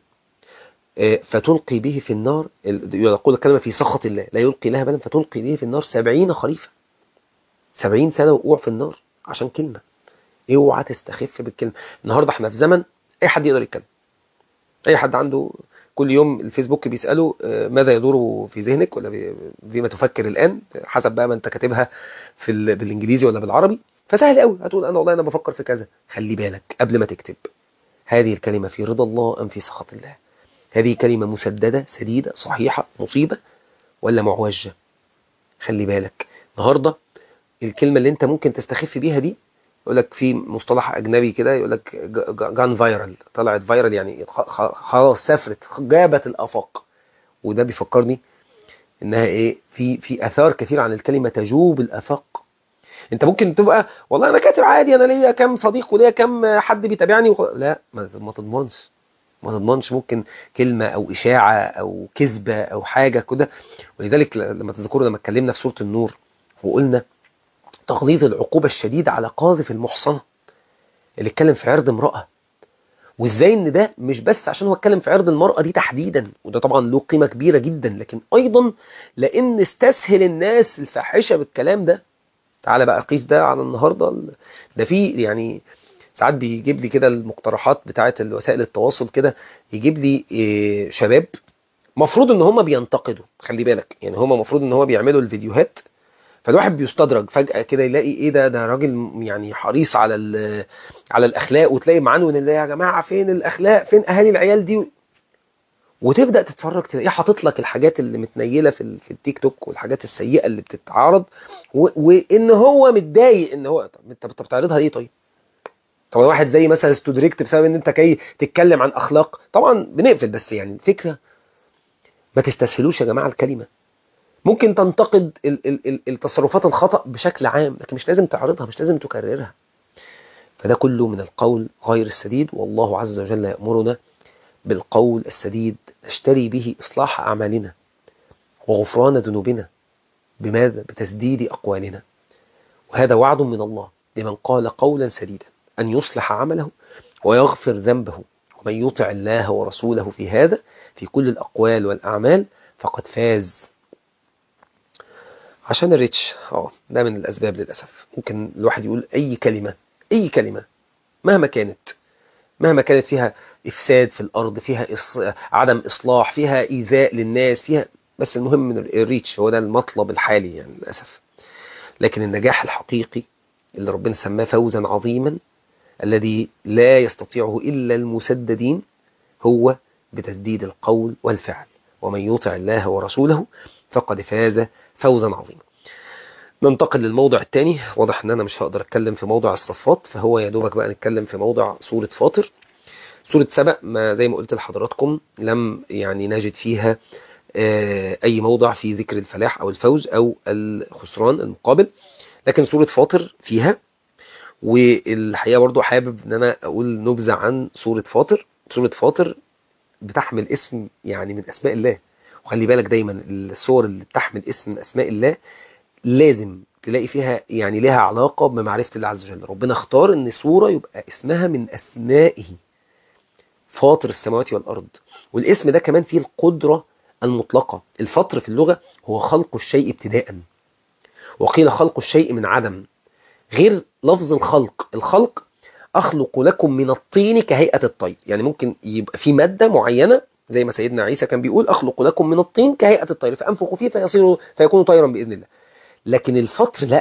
Speaker 1: فتلقي به في النار يقول الكلمة في سخط الله لا يلقي لها بالا فتلقي به في النار سبعين خريفة سبعين سنة وقوع في النار عشان كلمة اوعى تستخف بالكلمة النهاردة احنا في زمن اي حد يقدر يتكلم اي حد عنده كل يوم الفيسبوك بيسأله ماذا يدور في ذهنك ولا فيما تفكر الآن حسب بقى ما انت كاتبها في بالانجليزي ولا بالعربي فسهل قوي هتقول انا والله انا بفكر في كذا خلي بالك قبل ما تكتب هذه الكلمة في رضا الله ام في سخط الله هذه كلمة مسددة سديدة صحيحة مصيبة ولا معوجة خلي بالك النهاردة الكلمة اللي انت ممكن تستخف بيها دي يقول لك في مصطلح اجنبي كده يقول لك جان فايرال طلعت فايرال يعني خلاص سافرت جابت الافاق وده بيفكرني انها ايه في في اثار كثير عن الكلمه تجوب الافاق انت ممكن تبقى والله انا كاتب عادي انا ليا كام صديق وليا كام حد بيتابعني وخ... لا ما, ما تضمنش ما تضمنش ممكن كلمه او اشاعه او كذبه او حاجه كده ولذلك لما تذكروا لما اتكلمنا في سوره النور وقلنا تغليظ العقوبة الشديدة على قاذف المحصنة اللي اتكلم في عرض امرأة وازاي ان ده مش بس عشان هو اتكلم في عرض المرأة دي تحديدا وده طبعا له قيمة كبيرة جدا لكن ايضا لان استسهل الناس الفاحشة بالكلام ده تعالى بقى قيس ده على النهاردة ده في يعني ساعات بيجيب لي كده المقترحات بتاعة وسائل التواصل كده يجيب لي إيه شباب مفروض ان هم بينتقدوا خلي بالك يعني هم مفروض ان هو بيعملوا الفيديوهات فالواحد بيستدرج فجأة كده يلاقي ايه ده ده راجل يعني حريص على على الاخلاق وتلاقي معاه ان يا جماعه فين الاخلاق فين اهالي العيال دي وتبدا تتفرج تلاقيه حاطط لك الحاجات اللي متنيله في في التيك توك والحاجات السيئه اللي بتتعارض وان هو متضايق ان هو طب انت بتعرضها ليه طيب؟ طب واحد زي مثلا استدركت بسبب ان انت جاي تتكلم عن اخلاق طبعا بنقفل بس يعني الفكره ما تستسهلوش يا جماعه الكلمه ممكن تنتقد التصرفات الخطأ بشكل عام لكن مش لازم تعرضها مش لازم تكررها فده كله من القول غير السديد والله عز وجل يأمرنا بالقول السديد نشتري به إصلاح أعمالنا وغفران ذنوبنا بماذا؟ بتسديد أقوالنا وهذا وعد من الله لمن قال قولا سديدا أن يصلح عمله ويغفر ذنبه ومن يطع الله ورسوله في هذا في كل الأقوال والأعمال فقد فاز عشان الريتش اه ده من الاسباب للاسف ممكن الواحد يقول اي كلمه اي كلمه مهما كانت مهما كانت فيها افساد في الارض فيها إص... عدم اصلاح فيها ايذاء للناس فيها بس المهم من الريتش هو ده المطلب الحالي يعني للاسف لكن النجاح الحقيقي اللي ربنا سماه فوزا عظيما الذي لا يستطيعه الا المسددين هو بتسديد القول والفعل ومن يطع الله ورسوله فقد فاز فوزا عظيما ننتقل للموضع الثاني واضح ان انا مش هقدر اتكلم في موضع الصفات فهو يا دوبك بقى نتكلم في موضع سورة فاطر سورة سبأ ما زي ما قلت لحضراتكم لم يعني نجد فيها اي موضع في ذكر الفلاح او الفوز او الخسران المقابل لكن سورة فاطر فيها والحقيقة برضو حابب ان انا اقول نبذة عن سورة فاطر سورة فاطر بتحمل اسم يعني من اسماء الله وخلي بالك دايما الصور اللي بتحمل اسم من اسماء الله لازم تلاقي فيها يعني لها علاقة بمعرفة الله عز وجل ربنا اختار ان سورة يبقى اسمها من اسمائه فاطر السماوات والارض والاسم ده كمان فيه القدرة المطلقة الفطر في اللغة هو خلق الشيء ابتداء وقيل خلق الشيء من عدم غير لفظ الخلق الخلق أخلق لكم من الطين كهيئة الطير يعني ممكن يبقى في مادة معينة زي ما سيدنا عيسى كان بيقول أخلق لكم من الطين كهيئة الطير فأنفخ فيه فيصير فيكون طيرا بإذن الله لكن الفطر لا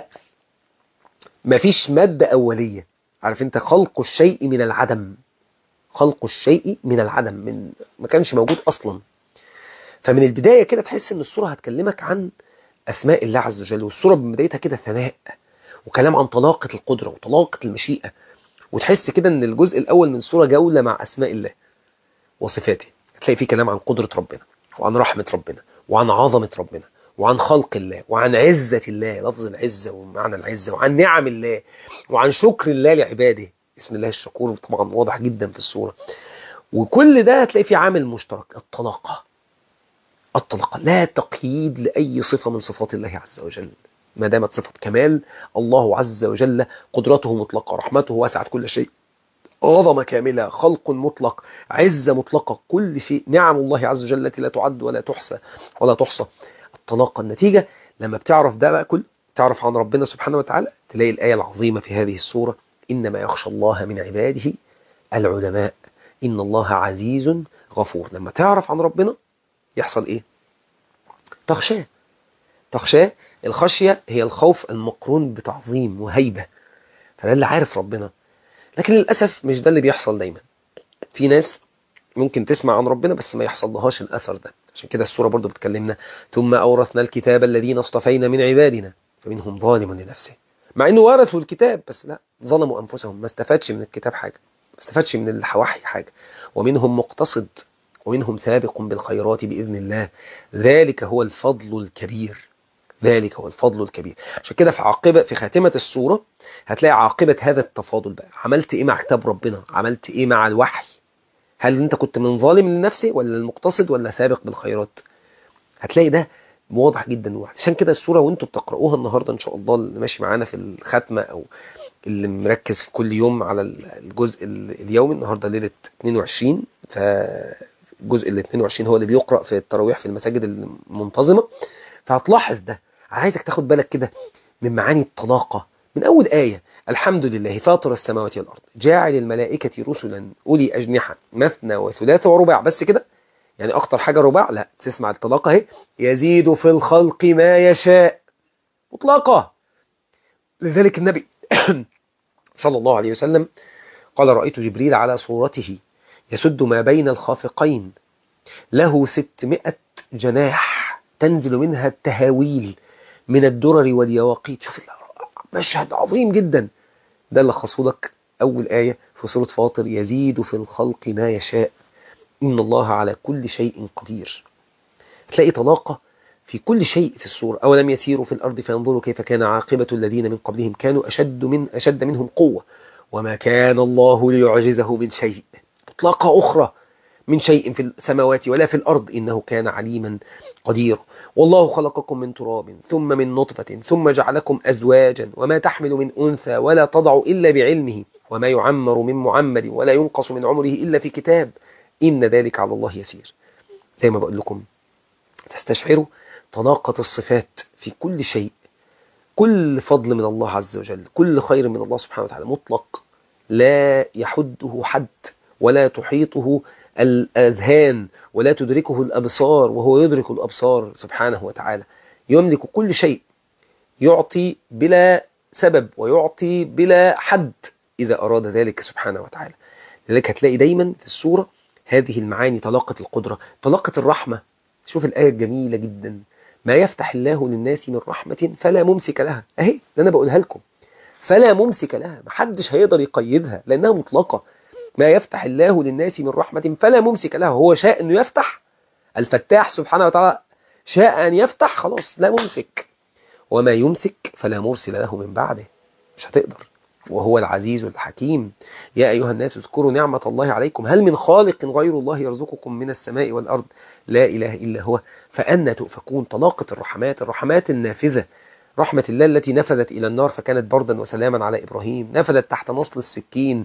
Speaker 1: مفيش مادة أولية عارف انت خلق الشيء من العدم خلق الشيء من العدم من ما كانش موجود أصلا فمن البداية كده تحس ان الصورة هتكلمك عن أسماء الله عز وجل والصورة من بدايتها كده ثناء وكلام عن طلاقة القدرة وطلاقة المشيئة وتحس كده ان الجزء الأول من الصورة جولة مع أسماء الله وصفاته هتلاقي فيه كلام عن قدرة ربنا وعن رحمة ربنا وعن عظمة ربنا وعن خلق الله وعن عزة الله لفظ العزة ومعنى العزة وعن نعم الله وعن شكر الله لعباده اسم الله الشكور طبعا واضح جدا في الصورة وكل ده هتلاقي فيه عامل مشترك الطلاقة الطلاقة لا تقييد لأي صفة من صفات الله عز وجل ما دامت صفة كمال الله عز وجل قدرته مطلقة رحمته وسعت كل شيء عظمة كاملة خلق مطلق عزة مطلقة كل شيء نعم الله عز وجل التي لا تعد ولا تحصى ولا تحصى الطلاقة النتيجة لما بتعرف ده بقى كل تعرف عن ربنا سبحانه وتعالى تلاقي الآية العظيمة في هذه السورة إنما يخشى الله من عباده العلماء إن الله عزيز غفور لما تعرف عن ربنا يحصل إيه تخشاه تخشاه الخشية هي الخوف المقرون بتعظيم وهيبة فده اللي عارف ربنا لكن للأسف مش ده اللي بيحصل دايما في ناس ممكن تسمع عن ربنا بس ما يحصل لهاش الأثر ده عشان كده السورة برضو بتكلمنا ثم أورثنا الكتاب الذين اصطفينا من عبادنا فمنهم ظالم لنفسه مع انه ورثوا الكتاب بس لا ظلموا انفسهم ما استفادش من الكتاب حاجه ما استفادش من الحواحي حاجه ومنهم مقتصد ومنهم سابق بالخيرات باذن الله ذلك هو الفضل الكبير ذلك هو الفضل الكبير عشان كده في عاقبه في خاتمه السوره هتلاقي عاقبه هذا التفاضل بقى عملت ايه مع كتاب ربنا عملت ايه مع الوحي هل انت كنت من ظالم لنفسه ولا المقتصد ولا سابق بالخيرات هتلاقي ده واضح جدا عشان كده السوره وانتوا بتقراوها النهارده ان شاء الله اللي ماشي معانا في الختمه او اللي مركز في كل يوم على الجزء اليومي النهارده ليله 22 فالجزء ال 22 هو اللي بيقرا في التراويح في المساجد المنتظمه فهتلاحظ ده عايزك تاخد بالك كده من معاني الطلاقه من اول ايه الحمد لله فاطر السماوات والارض جاعل الملائكه رسلا اولي اجنحه مثنى وثلاث ورباع بس كده يعني اكتر حاجه رباع لا تسمع الطلاقه اهي يزيد في الخلق ما يشاء مطلقه لذلك النبي صلى الله عليه وسلم قال رايت جبريل على صورته يسد ما بين الخافقين له ستمائة جناح تنزل منها التهاويل من الدرر واليواقيت شوف مشهد عظيم جدا ده اللي لخصه لك أول آية في سورة فاطر يزيد في الخلق ما يشاء إن الله على كل شيء قدير تلاقي طلاقة في كل شيء في السورة أولم يسيروا في الأرض فينظروا كيف كان عاقبة الذين من قبلهم كانوا أشد من أشد منهم قوة وما كان الله ليعجزه من شيء إطلاقة أخرى من شيء في السماوات ولا في الأرض إنه كان عليما قدير والله خلقكم من تراب ثم من نطفة ثم جعلكم أزواجا وما تحمل من أنثى ولا تضع إلا بعلمه وما يعمر من معمر ولا ينقص من عمره إلا في كتاب إن ذلك على الله يسير زي ما بقول لكم تستشعروا طلاقة الصفات في كل شيء كل فضل من الله عز وجل كل خير من الله سبحانه وتعالى مطلق لا يحده حد ولا تحيطه الأذهان ولا تدركه الأبصار وهو يدرك الأبصار سبحانه وتعالى يملك كل شيء يعطي بلا سبب ويعطي بلا حد إذا أراد ذلك سبحانه وتعالى لذلك هتلاقي دايما في السورة هذه المعاني طلاقة القدرة طلاقة الرحمة شوف الآية الجميلة جدا ما يفتح الله للناس من رحمة فلا ممسك لها أهي ده أنا بقولها لكم فلا ممسك لها محدش هيقدر يقيدها لأنها مطلقة ما يفتح الله للناس من رحمة فلا ممسك لها هو شاء أنه يفتح الفتاح سبحانه وتعالى شاء أن يفتح خلاص لا ممسك وما يمسك فلا مرسل له من بعده مش هتقدر وهو العزيز الحكيم يا أيها الناس اذكروا نعمة الله عليكم هل من خالق غير الله يرزقكم من السماء والأرض لا إله إلا هو فأنا تؤفكون طلاقة الرحمات الرحمات النافذة رحمة الله التي نفذت إلى النار فكانت بردا وسلاما على إبراهيم نفذت تحت نصل السكين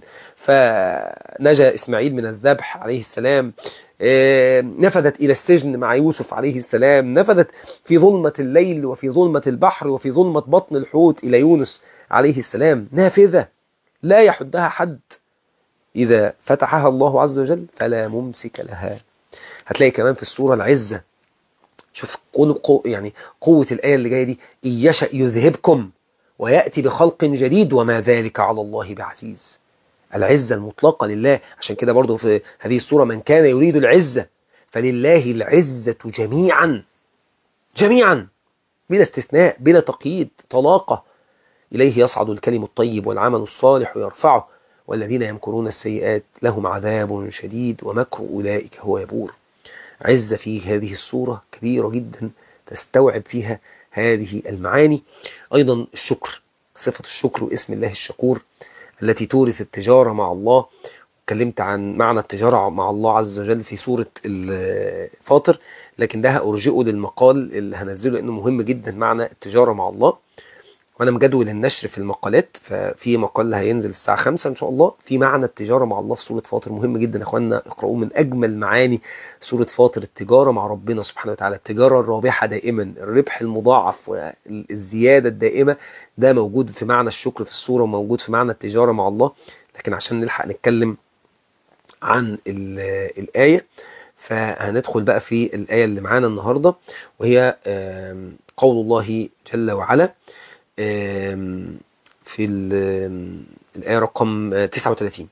Speaker 1: فنجا إسماعيل من الذبح عليه السلام نفذت إلى السجن مع يوسف عليه السلام نفذت في ظلمة الليل وفي ظلمة البحر وفي ظلمة بطن الحوت إلى يونس عليه السلام نافذة لا يحدها حد إذا فتحها الله عز وجل فلا ممسك لها هتلاقي كمان في السورة العزة شوف قو يعني قوة الآية اللي جاية دي إن يشأ يذهبكم ويأتي بخلق جديد وما ذلك على الله بعزيز العزة المطلقة لله عشان كده برضو في هذه السورة من كان يريد العزة فلله العزة جميعا جميعا بلا استثناء بلا تقييد طلاقة إليه يصعد الكلم الطيب والعمل الصالح يرفعه والذين يمكرون السيئات لهم عذاب شديد ومكر أولئك هو يبور عزة في هذه الصورة كبيرة جدا تستوعب فيها هذه المعاني أيضا الشكر صفة الشكر واسم الله الشكور التي تورث التجارة مع الله اتكلمت عن معنى التجارة مع الله عز وجل في سورة الفاطر لكن ده هأرجئه للمقال اللي هنزله لأنه مهم جدا معنى التجارة مع الله وانا مجدول النشر في المقالات ففي مقال هينزل الساعه 5 ان شاء الله في معنى التجاره مع الله في سوره فاطر مهم جدا يا اخوانا اقراوه من اجمل معاني سوره فاطر التجاره مع ربنا سبحانه وتعالى التجاره الرابحه دائما الربح المضاعف والزياده الدائمه ده موجود في معنى الشكر في السوره وموجود في معنى التجاره مع الله لكن عشان نلحق نتكلم عن الايه فهندخل بقى في الايه اللي معانا النهارده وهي قول الله جل وعلا في ال- الآية رقم 39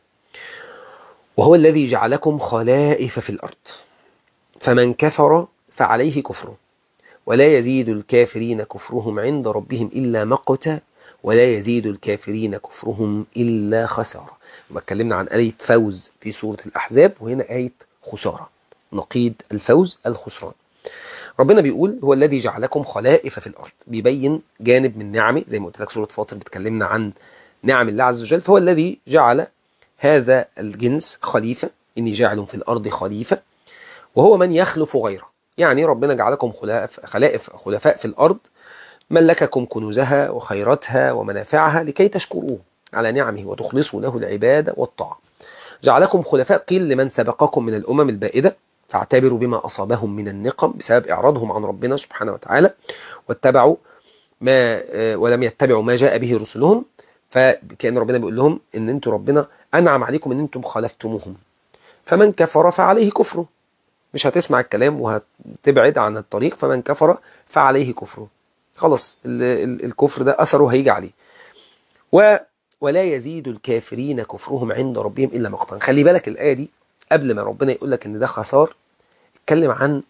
Speaker 1: وهو الذي جعلكم خلائف في الأرض فمن كفر فعليه كفره ولا يزيد الكافرين كفرهم عند ربهم إلا مقتا ولا يزيد الكافرين كفرهم إلا خسارة يبقى اتكلمنا عن آية فوز في سورة الأحزاب وهنا آية خسارة نقيض الفوز الخسران ربنا بيقول هو الذي جعلكم خلائف في الأرض بيبين جانب من نعمه زي ما قلت لك سورة فاطر بتكلمنا عن نعم الله عز وجل فهو الذي جعل هذا الجنس خليفة إني جاعل في الأرض خليفة وهو من يخلف غيره يعني ربنا جعلكم خلاف خلائف خلفاء في الأرض ملككم كنوزها وخيراتها ومنافعها لكي تشكروه على نعمه وتخلصوا له العبادة والطاعة جعلكم خلفاء قيل لمن سبقكم من الأمم البائدة فاعتبروا بما أصابهم من النقم بسبب إعراضهم عن ربنا سبحانه وتعالى واتبعوا ما ولم يتبعوا ما جاء به رسلهم فكأن ربنا بيقول لهم ان انتوا ربنا انعم عليكم ان انتم خلفتموهم فمن كفر فعليه كفره مش هتسمع الكلام وهتبعد عن الطريق فمن كفر فعليه كفره خلاص ال ال الكفر ده اثره هيجي عليه و ولا يزيد الكافرين كفرهم عند ربهم الا مقتا خلي بالك الايه دي قبل ما ربنا يقول لك ان ده خسار اتكلم عن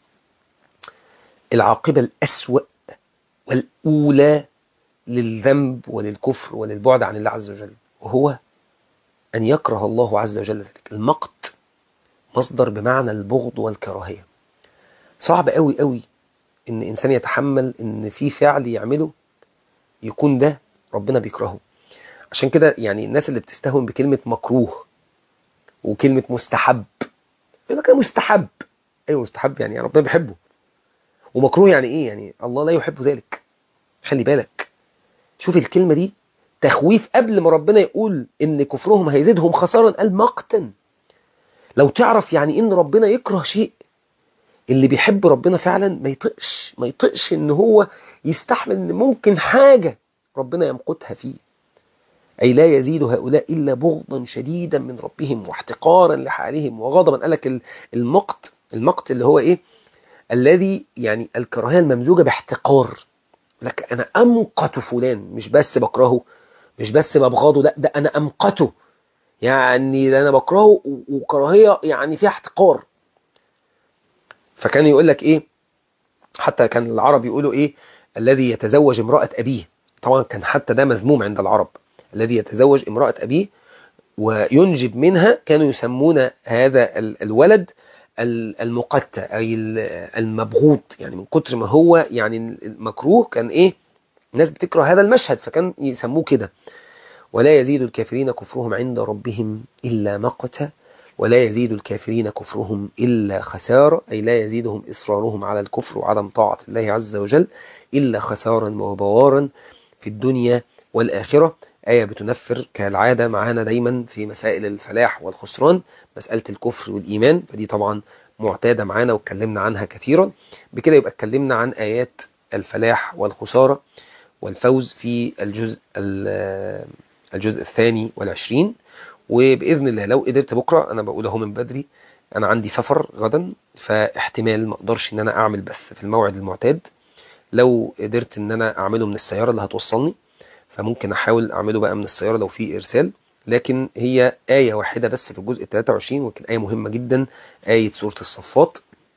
Speaker 1: العاقبه الاسوأ والاولى للذنب وللكفر وللبعد عن الله عز وجل وهو أن يكره الله عز وجل ذلك المقت مصدر بمعنى البغض والكراهية صعب قوي قوي إن إنسان يتحمل إن في فعل يعمله يكون ده ربنا بيكرهه عشان كده يعني الناس اللي بتستهون بكلمة مكروه وكلمة مستحب يقول لك مستحب أيوه مستحب يعني ربنا بيحبه ومكروه يعني إيه يعني الله لا يحب ذلك خلي بالك شوف الكلمة دي تخويف قبل ما ربنا يقول ان كفرهم هيزيدهم خسارا قال مقتا لو تعرف يعني ان ربنا يكره شيء اللي بيحب ربنا فعلا ما يطقش ما يطقش ان هو يستحمل ان ممكن حاجة ربنا يمقتها فيه أي لا يزيد هؤلاء إلا بغضا شديدا من ربهم واحتقارا لحالهم وغضبا قال لك المقت المقت اللي هو إيه الذي يعني الكراهية الممزوجة باحتقار لك أنا أمقت فلان مش بس بكرهه مش بس ببغضه لا ده أنا أمقته يعني ده أنا بكرهه وكراهية يعني فيها احتقار فكان يقول لك إيه حتى كان العرب يقولوا إيه الذي يتزوج امرأة أبيه طبعا كان حتى ده مذموم عند العرب الذي يتزوج امرأة أبيه وينجب منها كانوا يسمون هذا الولد المقتى أي المبغوط يعني من كتر ما هو يعني المكروه كان إيه الناس بتكره هذا المشهد فكان يسموه كده ولا يزيد الكافرين كفرهم عند ربهم إلا مقتا ولا يزيد الكافرين كفرهم إلا خسارة أي لا يزيدهم إصرارهم على الكفر وعدم طاعة الله عز وجل إلا خسارا وبوارا في الدنيا والآخرة آية بتنفر كالعادة معانا دايما في مسائل الفلاح والخسران مسألة الكفر والإيمان فدي طبعا معتادة معانا واتكلمنا عنها كثيرا بكده يبقى اتكلمنا عن آيات الفلاح والخسارة والفوز في الجزء الجزء الثاني والعشرين وبإذن الله لو قدرت بكرة أنا بقول اهو من بدري أنا عندي سفر غدا فاحتمال ما أقدرش إن أنا أعمل بس في الموعد المعتاد لو قدرت إن أنا أعمله من السيارة اللي هتوصلني فممكن احاول اعمله بقى من السيارة لو في ارسال لكن هي آية واحدة بس في الجزء 23 وكان آية مهمة جدا آية سورة الصفات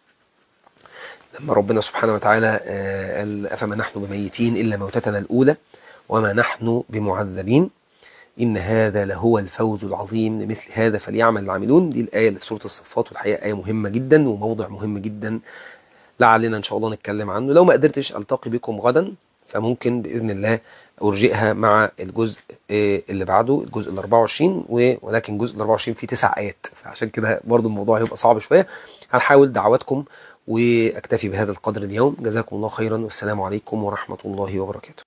Speaker 1: لما ربنا سبحانه وتعالى قال أفما نحن بميتين إلا موتتنا الأولى وما نحن بمعذبين إن هذا لهو الفوز العظيم لمثل هذا فليعمل العاملون دي الآية لسورة الصفات والحقيقة آية مهمة جدا وموضع مهم جدا لعلنا إن شاء الله نتكلم عنه لو ما قدرتش ألتقي بكم غدا فممكن بإذن الله أرجئها مع الجزء اللي بعده الجزء ال 24 ولكن الجزء ال 24 فيه تسع آيات فعشان كده برضو الموضوع هيبقى صعب شوية هنحاول دعواتكم وأكتفي بهذا القدر اليوم جزاكم الله خيرا والسلام عليكم ورحمة الله وبركاته